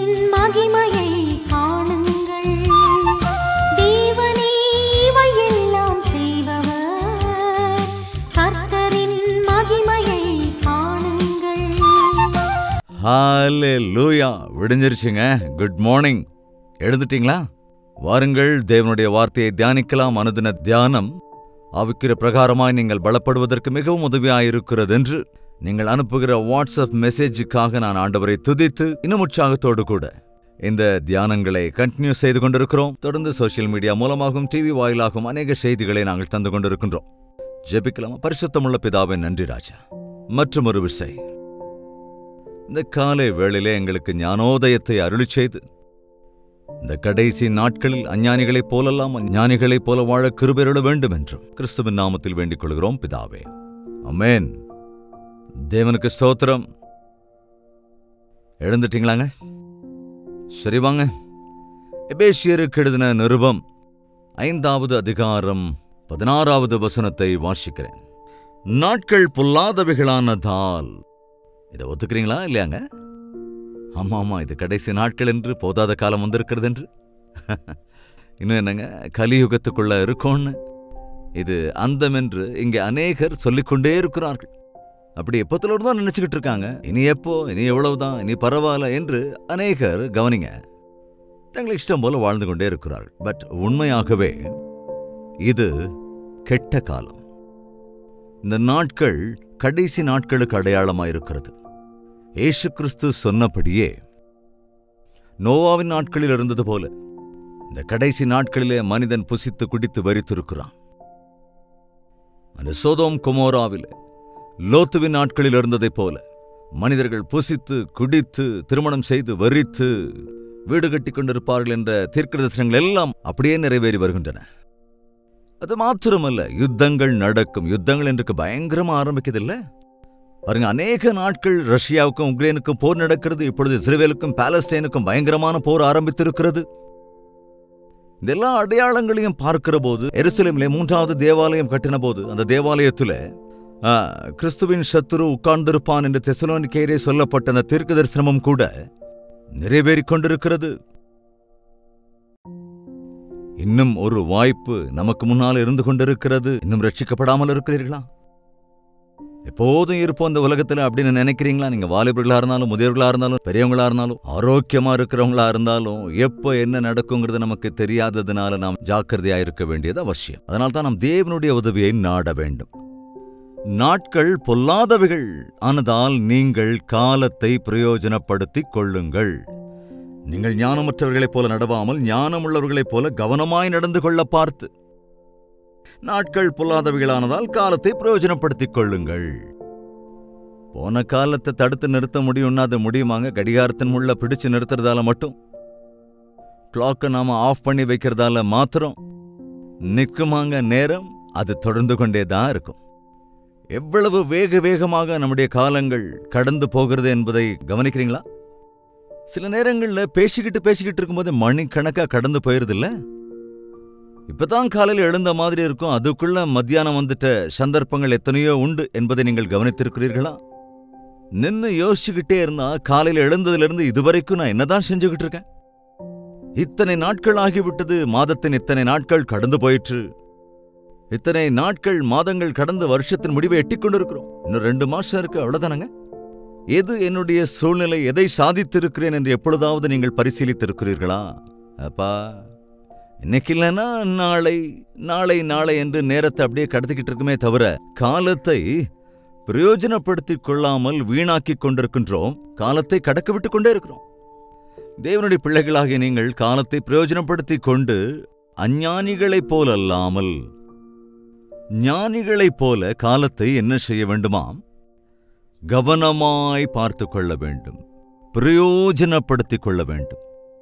கர்த்தரின் மகிமையை காணுங்கள் தேவனே இவையெல்லாம் செய்பவர் கர்த்தரின் மகிமையை காணுங்கள் ஹalleluya விடிஞ்சிருச்சுங்க குட் மார்னிங் எழுந்துட்டீங்களா வாருங்கள் தேவனுடைய வார்த்தையை தியானிக்கலாம் அனுதின தியானம் ஆவிக்கிற பிரகாரமாய் நீங்கள் பலப்படுவதற்கு மிகவும் உதவியாயிருக்கிறது என்று நீங்கள் அனுப்புகிற வாட்ஸ்அப் மெசேஜுக்காக நான் ஆண்டவரை துதித்து இன்னும் உற்சாகத்தோடு கூட இந்த தியானங்களை கண்டினியூ செய்து கொண்டிருக்கிறோம் தொடர்ந்து சோஷியல் மீடியா மூலமாகவும் டிவி வாயிலாகவும் அநேக செய்திகளை நாங்கள் தந்து கொண்டிருக்கின்றோம் ஜெபிக்கலாமா பரிசுத்தமுள்ள பிதாவின் நன்றி ராஜா மற்றும் ஒரு விசை இந்த காலை வேளையிலே எங்களுக்கு ஞானோதயத்தை அருளிச் செய்து இந்த கடைசி நாட்களில் அஞ்ஞானிகளைப் போலல்லாம் ஞானிகளைப் போல வாழ கிருபெருள வேண்டும் என்றும் கிறிஸ்துவின் நாமத்தில் வேண்டிக் கொள்கிறோம் பிதாவே அமேன் தேவனுக்கு ஸ்தோத்திரம் எழுந்துட்டீங்களாங்க சரி வாங்க எபேசியருக்கு எழுதின நிருபம் ஐந்தாவது அதிகாரம் பதினாறாவது வசனத்தை வாசிக்கிறேன் நாட்கள் பொல்லாதவைகளானதால் இதை ஒத்துக்கிறீங்களா இல்லையாங்க ஆமா ஆமா இது கடைசி நாட்கள் என்று போதாத காலம் வந்திருக்கிறது என்று இன்னும் என்னங்க கலியுகத்துக்குள்ள இருக்கோன்னு இது அந்தம் என்று இங்கே அநேகர் சொல்லிக்கொண்டே இருக்கிறார்கள் அப்படி எப்பத்துல தான் நினைச்சுக்கிட்டு இருக்காங்க இனி எப்போ இனி எவ்வளவுதான் இனி பரவாயில்ல என்று அநேகர் கவனிங்க தங்களுக்கு இஷ்டம் போல வாழ்ந்து கொண்டே இருக்கிறார்கள் பட் உண்மையாகவே இது கெட்ட காலம் இந்த நாட்கள் கடைசி நாட்களுக்கு அடையாளமாயிருக்கிறது இயேசு கிறிஸ்து சொன்னபடியே நோவாவின் நாட்களில் இருந்தது போல இந்த கடைசி நாட்களிலே மனிதன் புசித்து குடித்து வரித்திருக்கிறான் அந்த சோதோம் குமோராவிலே லோத்துவின் நாட்களில் இருந்ததைப் போல மனிதர்கள் புசித்து குடித்து திருமணம் செய்து வரித்து வீடு கட்டி கொண்டிருப்பார்கள் என்ற தீர்க்கதரிசனங்கள் எல்லாம் அப்படியே நிறைவேறி வருகின்றன அது மாத்திரமல்ல யுத்தங்கள் நடக்கும் யுத்தங்கள் இன்றைக்கு பயங்கரமா ஆரம்பிக்குதில்ல பாருங்க அநேக நாட்கள் ரஷ்யாவுக்கும் உக்ரைனுக்கும் போர் நடக்கிறது இப்பொழுது இஸ்ரேலுக்கும் பாலஸ்டைனுக்கும் பயங்கரமான போர் ஆரம்பித்திருக்கிறது இந்த எல்லா அடையாளங்களையும் பார்க்கிற போது எருசலேமிலே மூன்றாவது தேவாலயம் கட்டின போது அந்த தேவாலயத்துல ஆ, கிறிஸ்துவின் சத்துரு உட்கார்ந்திருப்பான் என்று தெசலோனிக்கேரே சொல்லப்பட்ட அந்த தீர்க்க தரிசனமும் கூட நிறைவேறிக் கொண்டிருக்கிறது இன்னும் ஒரு வாய்ப்பு நமக்கு முன்னால் இருந்து கொண்டிருக்கிறது இன்னும் ரட்சிக்கப்படாமல் இருக்கிறீர்களா எப்போதும் இருப்போம் இந்த உலகத்துல அப்படின்னு நினைக்கிறீங்களா நீங்க வாலிபர்களா இருந்தாலும் முதியவர்களா இருந்தாலும் பெரியவங்களா இருந்தாலும் ஆரோக்கியமா இருக்கிறவங்களா இருந்தாலும் எப்போ என்ன நடக்குங்கிறது நமக்கு தெரியாததுனால நாம் ஜாக்கிரதையா இருக்க வேண்டியது அவசியம் அதனால தான் நாம் தேவனுடைய உதவியை நாட வேண்டும் நாட்கள் பொல்லாதவைகள் ஆனதால் நீங்கள் காலத்தை பிரயோஜனப்படுத்திக் கொள்ளுங்கள் நீங்கள் ஞானமற்றவர்களைப் போல நடவாமல் ஞானமுள்ளவர்களைப் போல கவனமாய் நடந்து கொள்ள பார்த்து நாட்கள் பொல்லாதவைகளானதால் காலத்தை பிரயோஜனப்படுத்திக் கொள்ளுங்கள் போன காலத்தை தடுத்து நிறுத்த முடியும்னா அது முடியுமாங்க கடிகாரத்தின் முள்ள பிடிச்சு நிறுத்துறதால மட்டும் கிளாக்கை நாம ஆஃப் பண்ணி வைக்கிறதால மாத்திரம் நிற்குமாங்க நேரம் அது தொடர்ந்து கொண்டே தான் இருக்கும் எவ்வளவு வேக வேகமாக நம்முடைய காலங்கள் கடந்து போகிறது என்பதை கவனிக்கிறீங்களா சில நேரங்கள்ல பேசிக்கிட்டு பேசிக்கிட்டு இருக்கும்போது மணிக்கணக்கா கடந்து போயிருதில்ல இப்பதான் காலையில் எழுந்த மாதிரி இருக்கும் அதுக்குள்ள மத்தியானம் வந்துட்ட சந்தர்ப்பங்கள் எத்தனையோ உண்டு என்பதை நீங்கள் கவனித்திருக்கிறீர்களா நின்னு யோசிச்சுக்கிட்டே இருந்தா காலையில் எழுந்ததிலிருந்து இதுவரைக்கும் நான் என்னதான் செஞ்சுக்கிட்டு இருக்கேன் இத்தனை நாட்கள் ஆகிவிட்டது மாதத்தின் இத்தனை நாட்கள் கடந்து போயிற்று இத்தனை நாட்கள் மாதங்கள் கடந்து வருஷத்தின் முடிவை எட்டிக் கொண்டிருக்கிறோம் இன்னும் ரெண்டு மாசம் இருக்கு அவ்வளவுதானங்க எது என்னுடைய சூழ்நிலை எதை சாதித்திருக்கிறேன் என்று எப்பொழுதாவது நீங்கள் பரிசீலித்திருக்கிறீர்களா அப்பா இன்னைக்கு இல்லைன்னா நாளை நாளை நாளை என்று நேரத்தை அப்படியே கடத்திக்கிட்டு இருக்குமே தவிர காலத்தை பிரயோஜனப்படுத்திக் கொள்ளாமல் வீணாக்கிக் கொண்டிருக்கின்றோம் காலத்தை கடக்க விட்டுக் கொண்டே இருக்கிறோம் தேவனுடைய பிள்ளைகளாகிய நீங்கள் காலத்தை பிரயோஜனப்படுத்திக் கொண்டு அஞ்ஞானிகளைப் போல அல்லாமல் ஞானிகளைப் போல காலத்தை என்ன செய்ய வேண்டுமாம் கவனமாய் பார்த்து கொள்ள வேண்டும் பிரயோஜனப்படுத்திக் கொள்ள வேண்டும்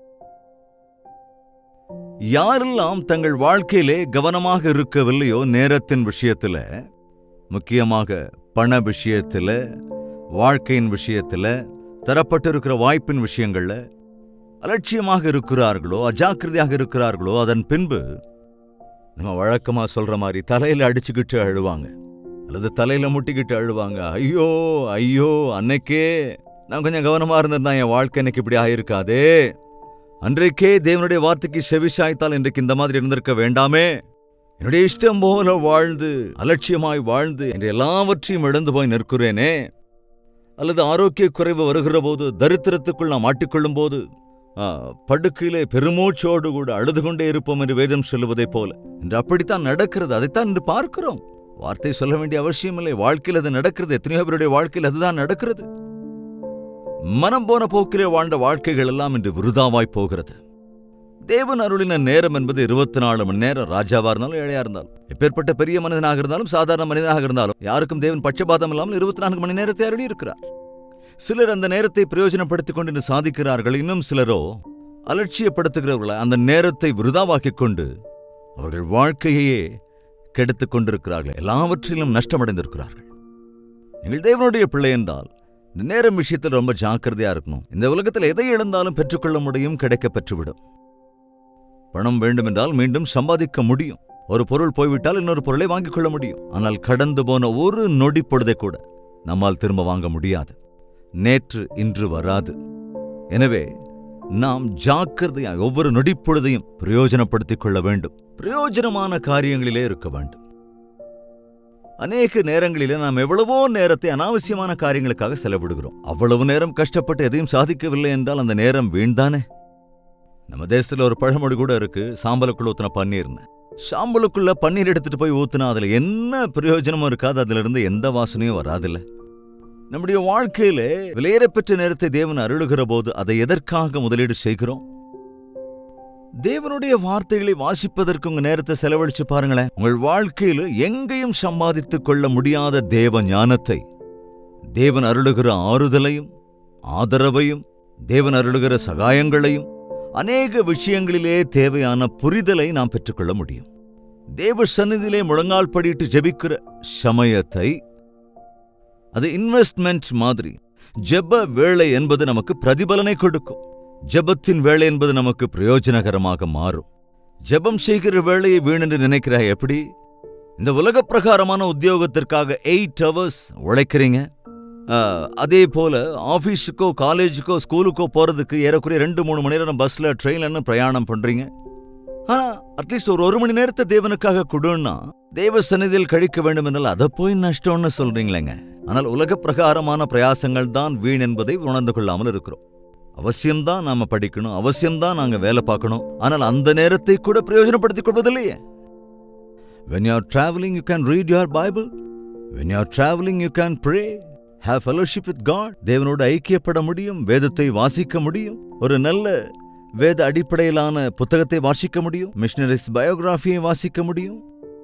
யாரெல்லாம் தங்கள் வாழ்க்கையிலே கவனமாக இருக்கவில்லையோ நேரத்தின் விஷயத்துல முக்கியமாக பண விஷயத்துல வாழ்க்கையின் விஷயத்துல தரப்பட்டிருக்கிற வாய்ப்பின் விஷயங்கள்ல அலட்சியமாக இருக்கிறார்களோ அஜாக்கிரதையாக இருக்கிறார்களோ அதன் பின்பு நம்ம வழக்கமா சொல்ற மாதிரி தலையில அடிச்சுக்கிட்டு அழுவாங்க அல்லது தலையில முட்டிக்கிட்டு அழுவாங்க ஐயோ ஐயோ அன்னைக்கே நான் கொஞ்சம் கவனமா இருந்திருந்தா என் வாழ்க்கை எனக்கு இப்படி ஆயிருக்காதே அன்றைக்கே தேவனுடைய வார்த்தைக்கு செவிசாய்த்தால் இன்றைக்கு இந்த மாதிரி இருந்திருக்க வேண்டாமே என்னுடைய இஷ்டம் போல வாழ்ந்து அலட்சியமாய் வாழ்ந்து என்று எல்லாவற்றையும் இழந்து போய் நிற்கிறேனே அல்லது ஆரோக்கிய குறைவு வருகிற போது தரித்திரத்துக்குள் நாம் மாட்டிக்கொள்ளும் போது ஆ, படுக்கையிலே பெருமூச்சோடு கூட அழுது கொண்டே இருப்போம் என்று வேதம் சொல்லுவதைப் போல என்று அப்படித்தான் நடக்கிறது அதைத்தான் இன்று பார்க்கிறோம் வார்த்தை சொல்ல வேண்டிய அவசியமில்லை வாழ்க்கையில் அது நடக்கிறது எத்தனையோ பேருடைய வாழ்க்கையில் அதுதான் நடக்கிறது மனம் போன போக்கிலே வாழ்ந்த வாழ்க்கைகள் எல்லாம் இன்று விருதாவாய் போகிறது தேவன் அருளின நேரம் என்பது இருபத்தி நாலு மணி நேரம் ராஜாவா இருந்தாலும் ஏழையா இருந்தாலும் எப்பேற்பட்ட பெரிய மனிதனாக இருந்தாலும் சாதாரண மனிதனாக இருந்தாலும் யாருக்கும் தேவன் பட்சபாதம் இல்லாமல் இருபத்தி நான்கு மணி நேரத்தை அருளி இருக்கிறார் சிலர் அந்த நேரத்தை பிரயோஜனப்படுத்திக் கொண்டு இன்று சாதிக்கிறார்கள் இன்னும் சிலரோ அலட்சியப்படுத்துகிறவர்களை அந்த நேரத்தை விருதாவாக்கிக் கொண்டு அவர்கள் வாழ்க்கையையே கெடுத்துக் கொண்டிருக்கிறார்கள் எல்லாவற்றிலும் நஷ்டமடைந்திருக்கிறார்கள் நீங்கள் தேவனுடைய பிள்ளை என்றால் இந்த நேரம் விஷயத்தில் ரொம்ப ஜாக்கிரதையா இருக்கணும் இந்த உலகத்தில் எதை இழந்தாலும் பெற்றுக்கொள்ள முடியும் கிடைக்க பெற்றுவிடும் பணம் வேண்டுமென்றால் மீண்டும் சம்பாதிக்க முடியும் ஒரு பொருள் போய்விட்டால் இன்னொரு பொருளை வாங்கிக் கொள்ள முடியும் ஆனால் கடந்து போன ஒரு நொடி பொழுதை கூட நம்மால் திரும்ப வாங்க முடியாது நேற்று இன்று வராது எனவே நாம் ஜாக்கிரதையாக ஒவ்வொரு நொடிப்பொழுதையும் பிரயோஜனப்படுத்திக் கொள்ள வேண்டும் பிரயோஜனமான காரியங்களிலே இருக்க வேண்டும் அநேக நேரங்களிலே நாம் எவ்வளவோ நேரத்தை அனாவசியமான காரியங்களுக்காக செலவிடுகிறோம் அவ்வளவு நேரம் கஷ்டப்பட்டு எதையும் சாதிக்கவில்லை என்றால் அந்த நேரம் வீண்தானே நம்ம தேசத்துல ஒரு பழமொழி கூட இருக்கு சாம்பலுக்குள்ள ஊத்துன பன்னீர்னு சாம்பலுக்குள்ள பன்னீர் எடுத்துட்டு போய் ஊத்துனா அதுல என்ன பிரயோஜனமும் இருக்காது அதுல இருந்து எந்த வாசனையும் வராதுல்ல நம்முடைய வாழ்க்கையில விலையேறப்பெற்ற நேரத்தை தேவன் அருளுகிற போது அதை எதற்காக முதலீடு செய்கிறோம் தேவனுடைய வார்த்தைகளை வாசிப்பதற்கு உங்க நேரத்தை செலவழிச்சு பாருங்களேன் உங்கள் வாழ்க்கையில எங்கேயும் சம்பாதித்துக் கொள்ள முடியாத தேவ ஞானத்தை தேவன் அருளுகிற ஆறுதலையும் ஆதரவையும் தேவன் அருளுகிற சகாயங்களையும் அநேக விஷயங்களிலே தேவையான புரிதலை நாம் பெற்றுக்கொள்ள முடியும் தேவ சந்நிதியிலே முழங்கால் படிட்டு ஜெபிக்கிற சமயத்தை அது இன்வெஸ்ட்மெண்ட் மாதிரி ஜெப வேலை என்பது நமக்கு பிரதிபலனை கொடுக்கும் ஜெபத்தின் வேலை என்பது நமக்கு பிரயோஜனகரமாக மாறும் ஜெபம் செய்கிற வேலையை வீணென்று நினைக்கிறாய் எப்படி இந்த உலக பிரகாரமான உத்தியோகத்திற்காக எயிட் ஹவர்ஸ் உழைக்கிறீங்க ஆ, அதே போல ஆஃபீஸுக்கோ காலேஜுக்கோ ஸ்கூலுக்கோ போறதுக்கு ஏறக்குறைய ரெண்டு மூணு மணி நேரம் பஸ்ல ட்ரெயின்லன்னு பிரயாணம் பண்றீங்க ஆனா அட்லீஸ்ட் ஒரு ஒரு மணி நேரத்தை தேவனுக்காக கொடுன்னா தேவ சந்நிதியில் கழிக்க வேண்டும் என்றால் அதை போய் நஷ்டம்னு சொல்றீங்களேங்க ஆனால் உலக பிரகாரமான பிரயாசங்கள் தான் வீண் என்பதை உணர்ந்து கொள்ளாமல் இருக்கிறோம் அவசியம்தான் நாம படிக்கணும் அவசியம்தான் நாங்க வேலை பார்க்கணும் ஆனால் அந்த நேரத்தை கூட பிரயோஜனப்படுத்திக் கொள்வதில்லையே when you are traveling you can read your bible when you are traveling you can pray have fellowship with god தேவனோடு ஐக்கியப்பட முடியும் வேதத்தை வாசிக்க முடியும் ஒரு நல்ல வேத அடிப்படையிலான புத்தகத்தை வாசிக்க முடியும் மிஷனரிஸ் பயோகிராஃபியை வாசிக்க முடியும்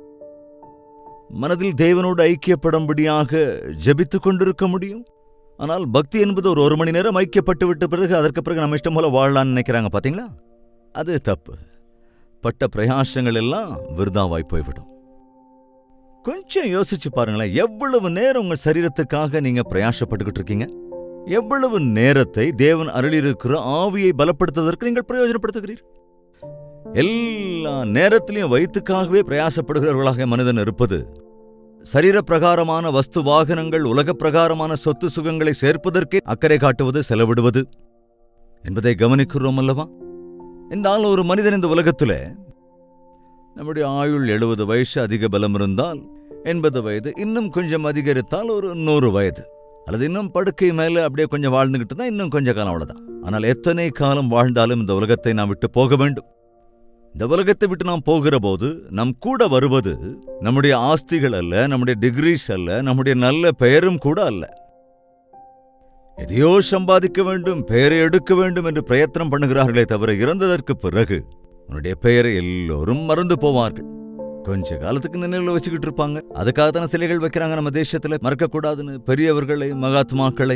மனதில் தேவனோடு ஐக்கியப்படும்படியாக ஜெபித்துக் கொண்டிருக்க முடியும் ஆனால் பக்தி என்பது ஒரு ஒரு மணி நேரம் ஐக்கியப்பட்டு விட்ட பிறகு அதற்கு பிறகு நம்ம இஷ்டம் போல வாழலாம்னு நினைக்கிறாங்க பாத்தீங்களா அது தப்பு பட்ட பிரயாசங்கள் எல்லாம் விருதாவாய் போய்விடும் கொஞ்சம் யோசிச்சு பாருங்களேன் எவ்வளவு நேரம் உங்க சரீரத்துக்காக நீங்க பிரயாசப்பட்டுக்கிட்டு இருக்கீங்க எவ்வளவு நேரத்தை தேவன் அருளியிருக்கிற ஆவியை பலப்படுத்துவதற்கு நீங்கள் பிரயோஜனப்படுத்துகிறீர்கள் எல்லா நேரத்திலையும் வயிற்றுக்காகவே பிரயாசப்படுகிறவர்களாக மனிதன் இருப்பது சரீர பிரகாரமான வஸ்து வாகனங்கள் உலக பிரகாரமான சொத்து சுகங்களை சேர்ப்பதற்கே அக்கறை காட்டுவது செலவிடுவது என்பதை கவனிக்கிறோம் அல்லவா என்றால் ஒரு மனிதன் இந்த உலகத்துல நம்முடைய ஆயுள் எழுபது வயசு அதிக பலம் இருந்தால் எண்பது வயது இன்னும் கொஞ்சம் அதிகரித்தால் ஒரு நூறு வயது அல்லது இன்னும் படுக்கை மேல அப்படியே கொஞ்சம் வாழ்ந்துகிட்டு தான் இன்னும் கொஞ்ச காலம் அவ்வளவுதான் ஆனால் எத்தனை காலம் வாழ்ந்தாலும் இந்த உலகத்தை நாம் விட்டு போக வேண்டும் இந்த உலகத்தை விட்டு நாம் போகிற போது நம் கூட வருவது நம்முடைய ஆஸ்திகள் அல்ல நம்முடைய டிகிரிஸ் அல்ல நம்முடைய நல்ல பெயரும் கூட அல்ல எதையோ சம்பாதிக்க வேண்டும் பெயரை எடுக்க வேண்டும் என்று பிரயத்தனம் பண்ணுகிறார்களே தவிர இறந்ததற்கு பிறகு உன்னுடைய பெயரை எல்லோரும் மறந்து போவார்கள் கொஞ்ச காலத்துக்கு நினைவுல வச்சுக்கிட்டு இருப்பாங்க அதுக்காக தானே சிலைகள் வைக்கிறாங்க நம்ம தேசத்துல மறக்கக்கூடாதுன்னு பெரியவர்களை மகாத்மாக்களை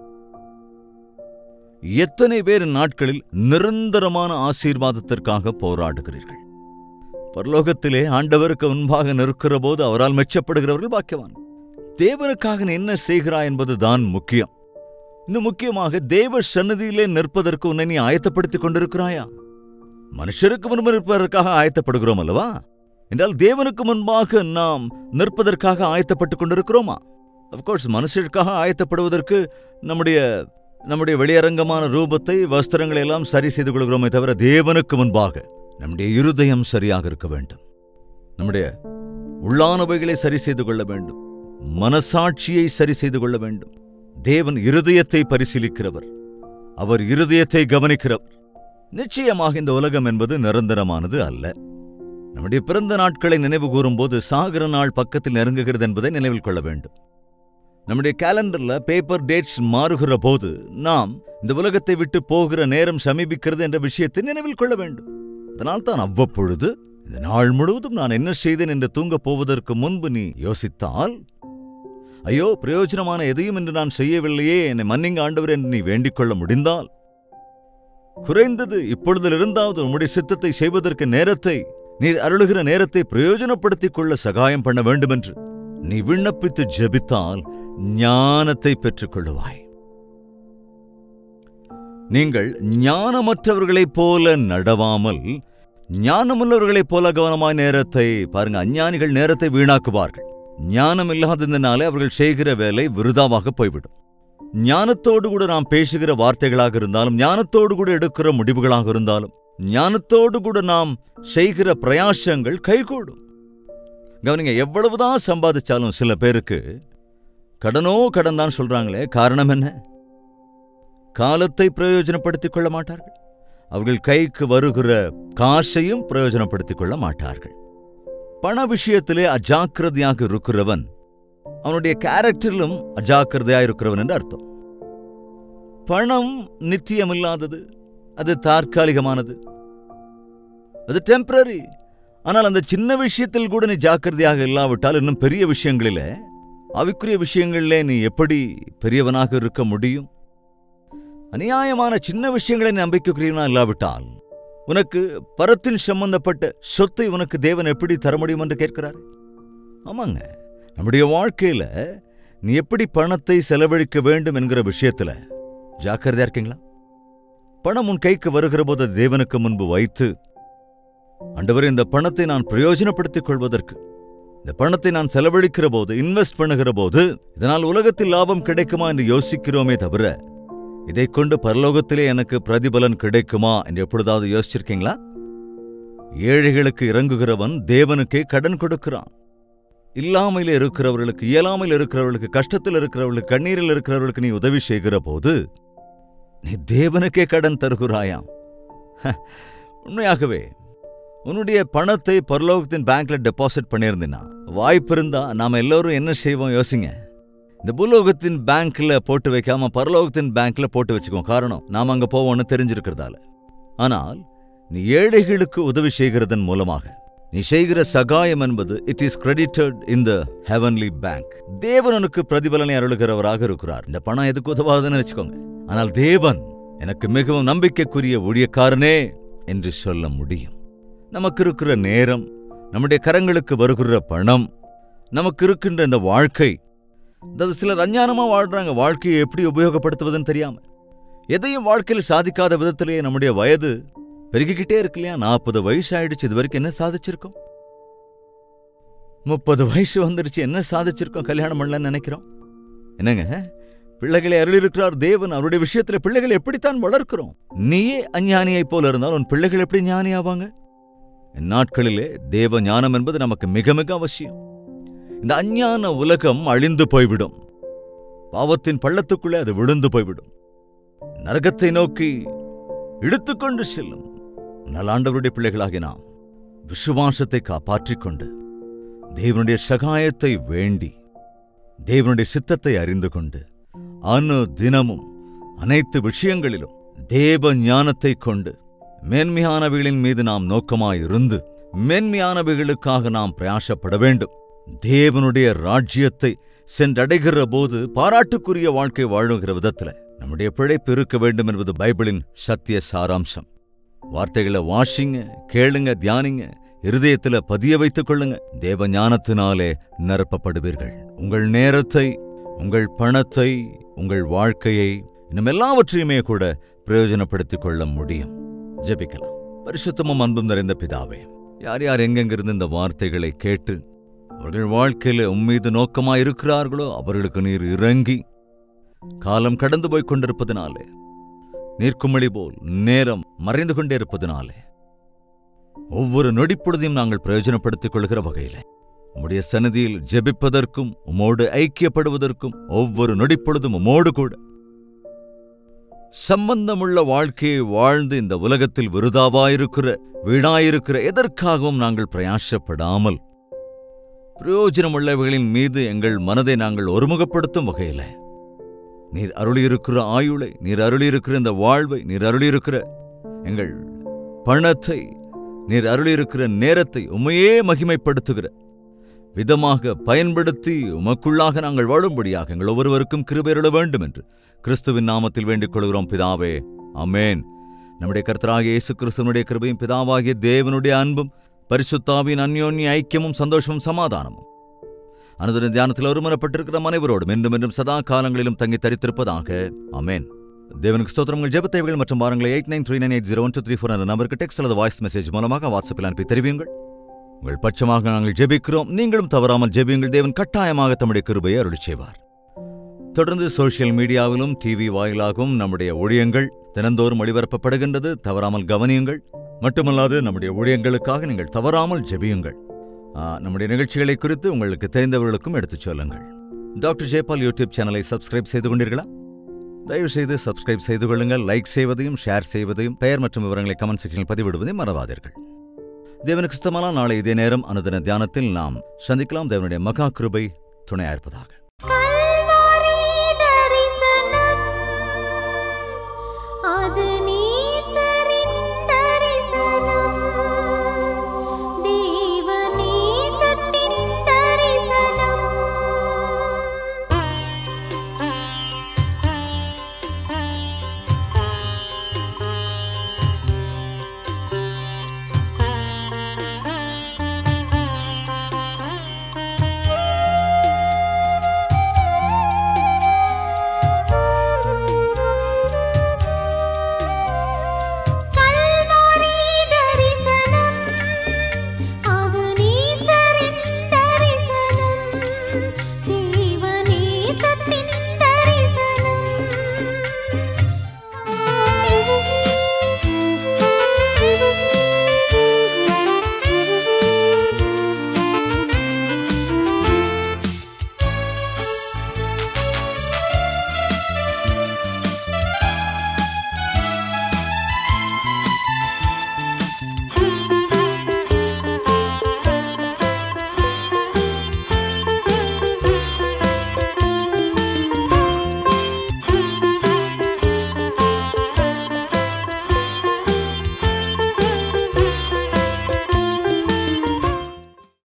எத்தனை பேர் நாட்களில் நிரந்தரமான ஆசீர்வாதத்திற்காக போராடுகிறீர்கள் பரலோகத்திலே ஆண்டவருக்கு முன்பாக நிற்கிற போது அவரால் மெச்சப்படுகிறவர்கள் பாக்கியவான் தேவனுக்காக நீ என்ன செய்கிறாய் என்பதுதான் முக்கியம் இன்னும் முக்கியமாக தேவ சன்னதியிலே நிற்பதற்கு உன்னை நீ ஆயத்தப்படுத்திக் கொண்டிருக்கிறாயா மனுஷருக்கு முன்பு நிற்பதற்காக ஆயத்தப்படுகிறோம் அல்லவா என்றால் தேவனுக்கு முன்பாக நாம் நிற்பதற்காக ஆயத்தப்பட்டுக் கொண்டிருக்கிறோமா அப்கோர்ஸ் மனுஷருக்காக ஆயத்தப்படுவதற்கு நம்முடைய நம்முடைய வெளியரங்கமான ரூபத்தை வஸ்திரங்களை எல்லாம் சரி செய்து கொள்கிறோமே தவிர தேவனுக்கு முன்பாக நம்முடைய இருதயம் சரியாக இருக்க வேண்டும் நம்முடைய உள்ளானவைகளை சரி செய்து கொள்ள வேண்டும் மனசாட்சியை சரி செய்து கொள்ள வேண்டும் தேவன் இருதயத்தை பரிசீலிக்கிறவர் அவர் இருதயத்தை கவனிக்கிறவர் நிச்சயமாக இந்த உலகம் என்பது நிரந்தரமானது அல்ல நம்முடைய பிறந்த நாட்களை நினைவு கூறும்போது சாகர நாள் பக்கத்தில் நெருங்குகிறது என்பதை நினைவில் கொள்ள வேண்டும் நம்முடைய கேலண்டர்ல பேப்பர் டேட்ஸ் மாறுகிற போது நாம் இந்த உலகத்தை விட்டு போகிற நேரம் சமீபிக்கிறது என்ற விஷயத்தை நினைவில் கொள்ள வேண்டும் அதனால் தான் அவ்வப்பொழுது இந்த நாள் முழுவதும் நான் என்ன செய்தேன் என்று தூங்கப் போவதற்கு முன்பு நீ யோசித்தால் ஐயோ பிரயோஜனமான எதையும் என்று நான் செய்யவில்லையே என்னை மன்னிங்க ஆண்டவர் என்று நீ வேண்டிக் கொள்ள முடிந்தால் குறைந்தது இப்பொழுதிலிருந்தாவது உம்முடைய சித்தத்தை செய்வதற்கு நேரத்தை நீர் அருளுகிற நேரத்தை பிரயோஜனப்படுத்திக் கொள்ள சகாயம் பண்ண வேண்டுமென்று நீ விண்ணப்பித்து ஜெபித்தால் ஞானத்தை பெற்றுக் கொள்ளுவாய் நீங்கள் ஞானமற்றவர்களைப் போல நடவாமல் ஞானமுள்ளவர்களைப் போல கவனமாய் நேரத்தை பாருங்க அஞ்ஞானிகள் நேரத்தை வீணாக்குவார்கள் ஞானம் இல்லாததினாலே அவர்கள் செய்கிற வேலை விருதாவாக போய்விடும் ஞானத்தோடு கூட நாம் பேசுகிற வார்த்தைகளாக இருந்தாலும் ஞானத்தோடு கூட எடுக்கிற முடிவுகளாக இருந்தாலும் ஞானத்தோடு கூட நாம் செய்கிற பிரயாசங்கள் கைகூடும் கவனிங்க எவ்வளவுதான் சம்பாதிச்சாலும் சில பேருக்கு கடனோ கடன் தான் சொல்றாங்களே காரணம் என்ன காலத்தை பிரயோஜனப்படுத்திக் கொள்ள மாட்டார்கள் அவர்கள் கைக்கு வருகிற காசையும் பிரயோஜனப்படுத்திக் கொள்ள மாட்டார்கள் பண விஷயத்திலே அஜாக்கிரதையாக இருக்கிறவன் அவனுடைய கேரக்டரிலும் அஜாக்கிரதையா இருக்கிறவன் என்று அர்த்தம் பணம் நித்தியமில்லாதது அது தற்காலிகமானது அது டெம்பரரி ஆனால் அந்த சின்ன விஷயத்தில் கூட நீ ஜாக்கிரதையாக இல்லாவிட்டால் இன்னும் பெரிய விஷயங்களிலே அவிக்குரிய விஷயங்களிலே நீ எப்படி பெரியவனாக இருக்க முடியும் அநியாயமான சின்ன விஷயங்களை நீ நம்பிக்கைக்குரியவனா இல்லாவிட்டால் உனக்கு பரத்தின் சம்பந்தப்பட்ட சொத்தை உனக்கு தேவன் எப்படி தர முடியும் என்று கேட்கிறார் ஆமாங்க நம்முடைய வாழ்க்கையில நீ எப்படி பணத்தை செலவழிக்க வேண்டும் என்கிற விஷயத்துல ஜாக்கிரதையா இருக்கீங்களா பணம் உன் கைக்கு வருகிற போது அது தேவனுக்கு முன்பு வைத்து ஆண்டவர் இந்த பணத்தை நான் பிரயோஜனப்படுத்திக் கொள்வதற்கு இந்த பணத்தை நான் செலவழிக்கிற போது இன்வெஸ்ட் பண்ணுகிற போது இதனால் உலகத்தில் லாபம் கிடைக்குமா என்று யோசிக்கிறோமே தவிர இதைக் கொண்டு பரலோகத்திலே எனக்கு பிரதிபலன் கிடைக்குமா என்று எப்பொழுதாவது யோசிச்சிருக்கீங்களா ஏழைகளுக்கு இறங்குகிறவன் தேவனுக்கே கடன் கொடுக்கிறான் இல்லாமையில் இருக்கிறவர்களுக்கு இயலாமையில் இருக்கிறவர்களுக்கு கஷ்டத்தில் இருக்கிறவர்களுக்கு கண்ணீரில் இருக்கிறவர்களுக்கு நீ உதவி செய்கிற போது நீ தேவனுக்கே கடன் தருகிறாயாம் ஹ, உண்மையாகவே உன்னுடைய பணத்தை பரலோகத்தின் பேங்க்ல டெபாசிட் பண்ணியிருந்தீன்னா வாய்ப்பு இருந்தா நாம எல்லோரும் என்ன செய்வோம் யோசிங்க இந்த பூலோகத்தின் பேங்க்ல போட்டு வைக்காம பரலோகத்தின் பேங்க்ல போட்டு வச்சுக்கோம் காரணம் நாம அங்க போவோம்னு தெரிஞ்சிருக்கிறதால ஆனால் நீ ஏழைகளுக்கு உதவி செய்கிறதன் மூலமாக நீ செய்கிற சகாயம் என்பது it is credited in the heavenly bank தேவனுக்கு பிரதிபலனை அருளுகிறவராக இருக்கிறார் இந்த பணம் எதுக்கு உதவாதுன்னு வச்சுக்கோங்க ஆனால் தேவன் எனக்கு மிகவும் நம்பிக்கைக்குரிய ஊழியக்காரனே என்று சொல்ல முடியும் நமக்கு இருக்கிற நேரம் நம்முடைய கரங்களுக்கு வருகிற பணம் நமக்கு இருக்கின்ற இந்த வாழ்க்கை அதாவது சிலர் அஞ்ஞானமா வாழ்றாங்க வாழ்க்கையை எப்படி உபயோகப்படுத்துவதுன்னு தெரியாம எதையும் வாழ்க்கையில் சாதிக்காத விதத்திலேயே நம்முடைய வயது பெருகிக்கிட்டே இருக்கு இல்லையா நாற்பது வயசு ஆயிடுச்சு இது வரைக்கும் என்ன சாதிச்சிருக்கோம் முப்பது வயசு வந்துருச்சு என்ன சாதிச்சிருக்கோம் கல்யாணம் பண்ணலன்னு நினைக்கிறோம் என்னங்க பிள்ளைகளை அருளிருக்கிறார் தேவன் அவருடைய விஷயத்துல பிள்ளைகளை எப்படித்தான் வளர்க்கிறோம் நீயே அஞ்ஞானியைப் போல இருந்தால் உன் பிள்ளைகள் எப்படி ஞானி ஆவாங்க நாட்களிலே தேவ ஞானம் என்பது நமக்கு மிக மிக அவசியம் இந்த அஞ்ஞான உலகம் அழிந்து போய்விடும் பாவத்தின் பள்ளத்துக்குள்ளே அது விழுந்து போய்விடும் நரகத்தை நோக்கி இழுத்துக்கொண்டு செல்லும் நலாண்டவருடைய பிள்ளைகளாகி நாம் விசுவாசத்தை காப்பாற்றிக் கொண்டு தேவனுடைய சகாயத்தை வேண்டி தேவனுடைய சித்தத்தை அறிந்து கொண்டு அனு தினமும் அனைத்து விஷயங்களிலும் தேவ ஞானத்தை கொண்டு மேன்மையானவைகளின் மீது நாம் நோக்கமாயிருந்து மேன்மையானவைகளுக்காக நாம் பிரயாசப்பட வேண்டும் தேவனுடைய ராஜ்யத்தை சென்றடைகிற போது பாராட்டுக்குரிய வாழ்க்கை வாழுகிற விதத்துல நம்முடைய பிழைப்பு இருக்க வேண்டும் என்பது பைபிளின் சத்திய சாராம்சம் வார்த்தைகளை வாசிங்க கேளுங்க தியானிங்க இருதயத்துல பதிய வைத்துக் கொள்ளுங்க தேவ ஞானத்தினாலே நிரப்பப்படுவீர்கள் உங்கள் நேரத்தை உங்கள் பணத்தை உங்கள் வாழ்க்கையை இன்னும் எல்லாவற்றையுமே கூட பிரயோஜனப்படுத்திக் கொள்ள முடியும் ஜெபிக்கலாம் பரிசுத்தமும் அன்பும் நிறைந்த பிதாவே யார் யார் எங்கெங்கிருந்து இந்த வார்த்தைகளை கேட்டு அவர்கள் வாழ்க்கையில உம்மீது நோக்கமாய் இருக்கிறார்களோ அவர்களுக்கு நீர் இறங்கி காலம் கடந்து போய்க் கொண்டிருப்பதினாலே நீர்க்குமிழி போல் நேரம் மறைந்து கொண்டே இருப்பதினாலே ஒவ்வொரு நொடிப்பொழுதையும் நாங்கள் பிரயோஜனப்படுத்திக் கொள்கிற வகையிலே உம்முடைய சன்னதியில் ஜெபிப்பதற்கும் உமோடு ஐக்கியப்படுவதற்கும் ஒவ்வொரு நொடிப்பொழுதும் உமோடு கூட சம்பந்தமுள்ள வாழ்க்கையை வாழ்ந்து இந்த உலகத்தில் விருதாவாயிருக்கிற வீணாயிருக்கிற எதற்காகவும் நாங்கள் பிரயாசப்படாமல் பிரயோஜனமுள்ளவைகளின் மீது எங்கள் மனதை நாங்கள் ஒருமுகப்படுத்தும் வகையில நீர் அருளியிருக்கிற ஆயுளை நீர் அருளியிருக்கிற இந்த வாழ்வை நீர் அருளியிருக்கிற எங்கள் பணத்தை நீர் அருளியிருக்கிற நேரத்தை உமையே மகிமைப்படுத்துகிற விதமாக பயன்படுத்தி உமக்குள்ளாக நாங்கள் வாழும்படியாக எங்கள் ஒவ்வொருவருக்கும் கிருபையுள்ள வேண்டும் என்று கிறிஸ்துவின் நாமத்தில் வேண்டிக் கொள்கிறோம் பிதாவே அமேன் நம்முடைய கர்த்தராகிய இயேசு கிறிஸ்துவனுடைய கிருபையும் பிதாவாகிய தேவனுடைய அன்பும் பரிசுத்தாவின் அந்யோன்ய ஐக்கியமும் சந்தோஷமும் சமாதானமும் அனுதின தியானத்தில் ஒருமனப்பட்டிருக்கிற அனைவரோடும் என்றும் என்றும் சதா காலங்களிலும் தங்கி தரித்திருப்பதாக அமேன் தேவனுக்கு ஸ்தோத்திரங்கள் ஜெபத்தேவைகள் மற்றும் வாரங்களை eight nine three nine eight zero one two three four என்ற நம்பருக்கு டெக்ஸ்ட் அல்லது வாய்ஸ் மெசேஜ் மூலமாக வாட்ஸ்அப்பில் அனுப்பி தெரிவியுங்கள் உங்கள் பட்சமாக நாங்கள் ஜெபிக்கிறோம் நீங்களும் தவறாமல் ஜெபியுங்கள் தேவன் கட்டாயமாக தம்முடைய கிருபையை அருளி செய்வார் தொடர்ந்து சோஷியல் மீடியாவிலும் டிவி வாயிலாகவும் நம்முடைய ஊழியங்கள் தினந்தோறும் ஒளிபரப்பப்படுகின்றது தவறாமல் கவனியுங்கள் மட்டுமல்லாது நம்முடைய ஊழியங்களுக்காக நீங்கள் தவறாமல் ஜெபியுங்கள் ஆ, நம்முடைய நிகழ்ச்சிகளை குறித்து உங்களுக்கு தெரிந்தவர்களுக்கும் எடுத்துச் சொல்லுங்கள் டாக்டர் ஜெயபால் யூடியூப் சேனலை சப்ஸ்கிரைப் செய்து கொண்டீர்களா தயவு செய்து சப்ஸ்கிரைப் செய்து கொள்ளுங்கள் லைக் செய்வதையும் ஷேர் செய்வதையும் பெயர் மற்றும் விவரங்களை கமெண்ட் செக்ஷனில் பதிவிடுவதையும் மறவாதீர்கள் தேவனுக்கு சுத்தமான நாளை இதே நேரம் அனுதின தியானத்தில் நாம் சந்திக்கலாம் தேவனுடைய மகா கிருபை துணையாயிருப்பதாக